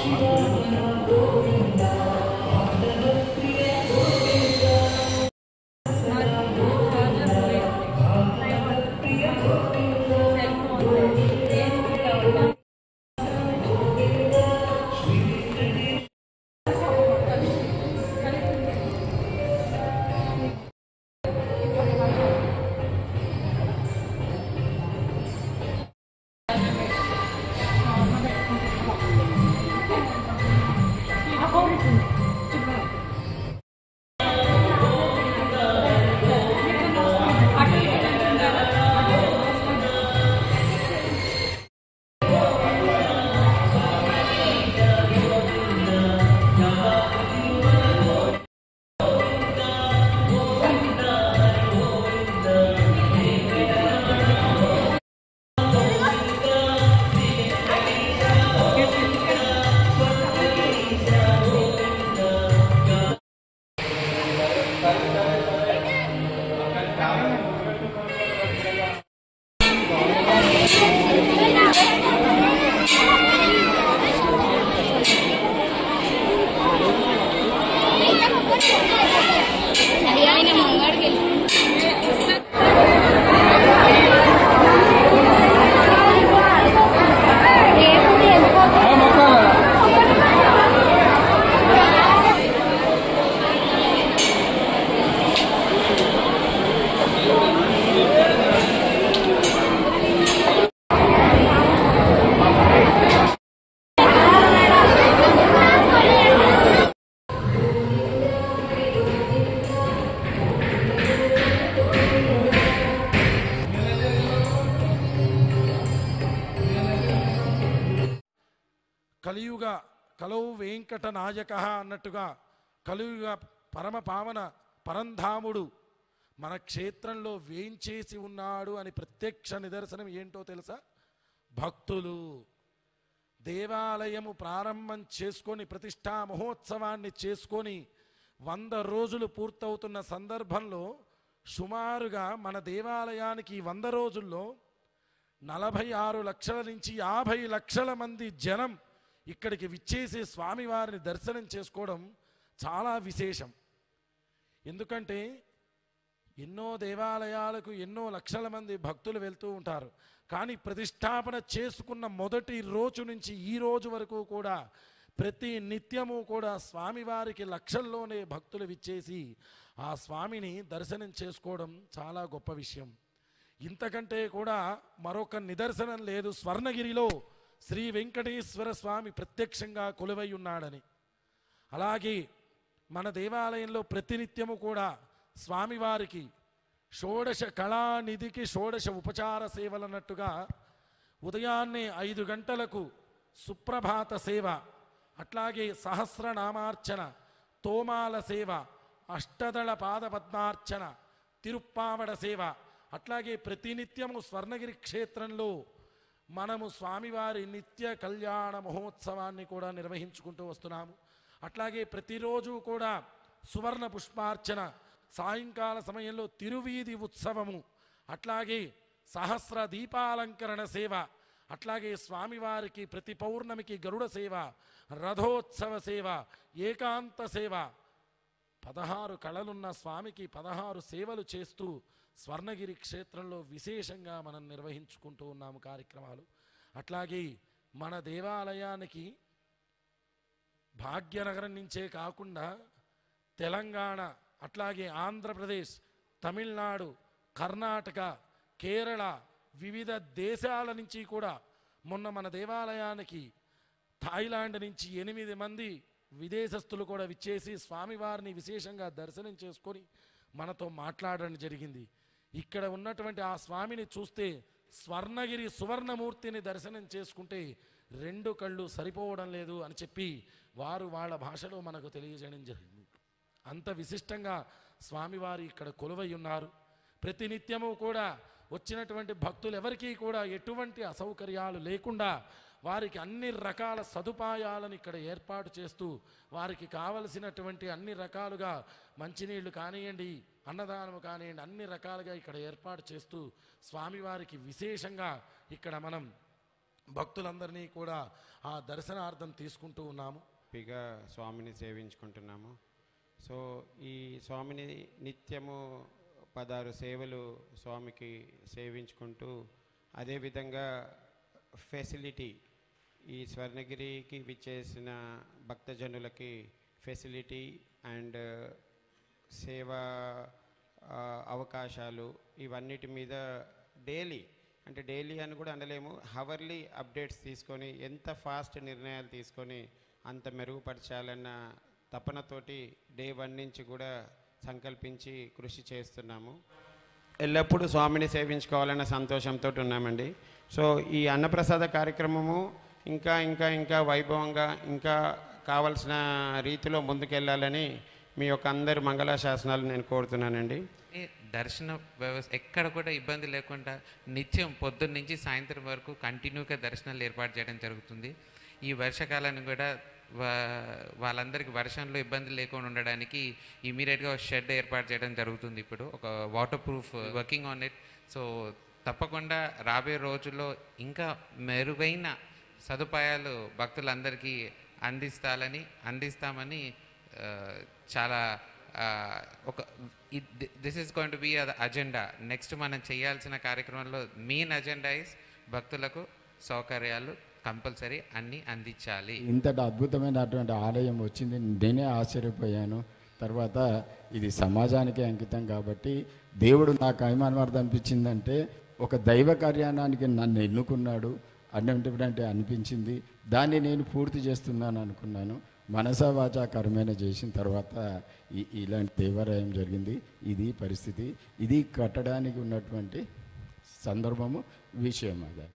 ఆయన మంగాడికి కలియుగ కలవు వెంకట నాయక అన్నట్టుగా కలియుగ పరమ పావన పరంధాముడు మన క్షేత్రంలో వేంచేసి ఉన్నాడు అని ప్రత్యక్ష నిదర్శనం ఏంటో తెలుసా భక్తులు దేవాలయము ప్రారంభం చేసుకొని ప్రతిష్టా మహోత్సవాన్ని చేసుకొని వంద రోజులు పూర్తవుతున్న సందర్భంలో సుమారుగా మన దేవాలయానికి ఈ వంద రోజుల్లో నలభై ఆరు లక్షల నుంచి యాభై లక్షల మంది జనం ఇక్కడికి విచ్చేసి స్వామివారిని దర్శనం చేసుకోవడం చాలా విశేషం ఎందుకంటే ఎన్నో దేవాలయాలకు ఎన్నో లక్షల మంది భక్తులు వెళ్తూ ఉంటారు కానీ ప్రతిష్టాపన చేసుకున్న మొదటి రోజు నుంచి ఈ రోజు వరకు కూడా ప్రతి నిత్యము కూడా స్వామివారికి లక్షల్లోనే భక్తులు విచ్చేసి ఆ స్వామిని దర్శనం చేసుకోవడం చాలా గొప్ప విషయం ఇంతకంటే కూడా మరొక నిదర్శనం లేదు స్వర్ణగిరిలో శ్రీ వెంకటేశ్వర స్వామి ప్రత్యక్షంగా కొలువై ఉన్నాడని అలాగే మన దేవాలయంలో ప్రతినిత్యము కూడా స్వామివారికి షోడశ కళానిధికి షోడశ ఉపచార సేవలు అన్నట్టుగా ఉదయాన్నే ఐదు గంటలకు సుప్రభాత సేవ అట్లాగే సహస్రనామార్చన తోమాల సేవ అష్టదళ పాదపద్మార్చన తిరుప్పావడ సేవ అట్లాగే ప్రతినిత్యము స్వర్ణగిరి క్షేత్రంలో మనము స్వామివారి నిత్య కళ్యాణ మహోత్సవాన్ని కూడా నిర్వహించుకుంటూ వస్తున్నాము అట్లాగే ప్రతిరోజు కూడా సువర్ణ పుష్పార్చన సాయంకాల సమయంలో తిరువీధి ఉత్సవము అట్లాగే సహస్ర దీపాలంకరణ సేవ అట్లాగే స్వామివారికి ప్రతి పౌర్ణమికి గరుడ సేవ రథోత్సవ సేవ ఏకాంత సేవ పదహారు కళలున్న స్వామికి పదహారు సేవలు చేస్తూ స్వర్ణగిరి క్షేత్రంలో విశేషంగా మనం నిర్వహించుకుంటూ ఉన్నాము కార్యక్రమాలు అట్లాగే మన దేవాలయానికి భాగ్యనగరం నుంచే కాకుండా తెలంగాణ అట్లాగే ఆంధ్రప్రదేశ్ తమిళనాడు కర్ణాటక కేరళ వివిధ దేశాల నుంచి కూడా మొన్న మన దేవాలయానికి థాయిలాండ్ నుంచి ఎనిమిది మంది విదేశస్తులు కూడా విచ్చేసి స్వామివారిని విశేషంగా దర్శనం చేసుకొని మనతో మాట్లాడడం జరిగింది ఇక్కడ ఉన్నటువంటి ఆ స్వామిని చూస్తే స్వర్ణగిరి సువర్ణమూర్తిని దర్శనం చేసుకుంటే రెండు కళ్ళు సరిపోవడం లేదు అని చెప్పి వారు వాళ్ళ భాషలో మనకు తెలియజేయడం జరిగింది అంత విశిష్టంగా స్వామివారు ఇక్కడ కొలువై ఉన్నారు ప్రతినిత్యము కూడా వచ్చినటువంటి భక్తులు ఎవరికీ కూడా ఎటువంటి అసౌకర్యాలు లేకుండా వారికి అన్ని రకాల సదుపాయాలను ఇక్కడ ఏర్పాటు చేస్తూ వారికి కావలసినటువంటి అన్ని రకాలుగా మంచినీళ్లు కానివ్వండి అన్నదానం కానివ్వండి అన్ని రకాలుగా ఇక్కడ ఏర్పాటు చేస్తూ స్వామివారికి విశేషంగా ఇక్కడ మనం భక్తులందరినీ కూడా ఆ దర్శనార్థం తీసుకుంటూ ఉన్నాము హ్యాపీగా స్వామిని సేవించుకుంటున్నాము సో ఈ స్వామిని నిత్యము పదహారు సేవలు స్వామికి సేవించుకుంటూ అదేవిధంగా ఫెసిలిటీ ఈ స్వర్ణగిరికి విచ్చేసిన భక్తజనులకి ఫెసిలిటీ అండ్ సేవా ఆ, అవకాశాలు ఇవన్నిటి మీద డైలీ అంటే డైలీ అని కూడా అనలేము హవర్లీ అప్డేట్స్ తీసుకొని ఎంత ఫాస్ట్ నిర్ణయాలు తీసుకొని అంత మెరుగుపరచాలన్న తపనతోటి డే వన్ నుంచి కూడా సంకల్పించి కృషి చేస్తున్నాము ఎల్లప్పుడూ స్వామిని సేవించుకోవాలన్న సంతోషంతో ఉన్నామండి సో ఈ అన్నప్రసాద కార్యక్రమము ఇంకా ఇంకా ఇంకా వైభవంగా ఇంకా కావలసిన రీతిలో ముందుకెళ్ళాలని మీ యొక్క అందరి మంగళ శాసనాలు నేను కోరుతున్నానండి ఏ దర్శన వ్యవస్థ ఎక్కడ కూడా ఇబ్బంది లేకుండా నిత్యం పొద్దున్న నుంచి సాయంత్రం వరకు కంటిన్యూగా దర్శనాలు ఏర్పాటు చేయడం జరుగుతుంది ఈ వర్షాకాలాన్ని కూడా వా- వాళ్ళందరికీ వర్షంలో ఇబ్బంది లేకుండా ఉండడానికి ఇమీడియట్గా షెడ్ ఏర్పాటు చేయడం జరుగుతుంది ఇప్పుడు ఒక water proof working on it so తప్పకుండా రాబోయే రోజుల్లో ఇంకా మెరుగైన సదుపాయాలు భక్తులందరికీ అందిస్తాలని అందిస్తామని ఆ, చాలా ఆ, ఒక this is going to be agenda next మనం చేయాల్సిన కార్యక్రమంలో మెయిన్ అజెండా ఇస్ భక్తులకు సౌకర్యాలు కంపల్సరీ అన్నీ అందించాలి ఇంతటి అద్భుతమైనటువంటి ఆలయం వచ్చింది నేనే ఆశ్చర్యపోయాను తర్వాత ఇది సమాజానికి అంకితం కాబట్టి దేవుడు నాకు ఏమనవార్థం అనిపించిందంటే ఒక దైవ కార్యానికి నన్ను ఎన్నుకున్నాడు అన్నటువంటి అనిపించింది దాన్ని నేను పూర్తి చేస్తున్నాను అనుకున్నాను మనసా వాచా కర్మైన చేసిన తర్వాత ఈ ఇలాంటి దేవాలయం జరిగింది ఇది పరిస్థితి ఇది కట్టడానికి ఉన్నటువంటి సందర్భము విషయం అది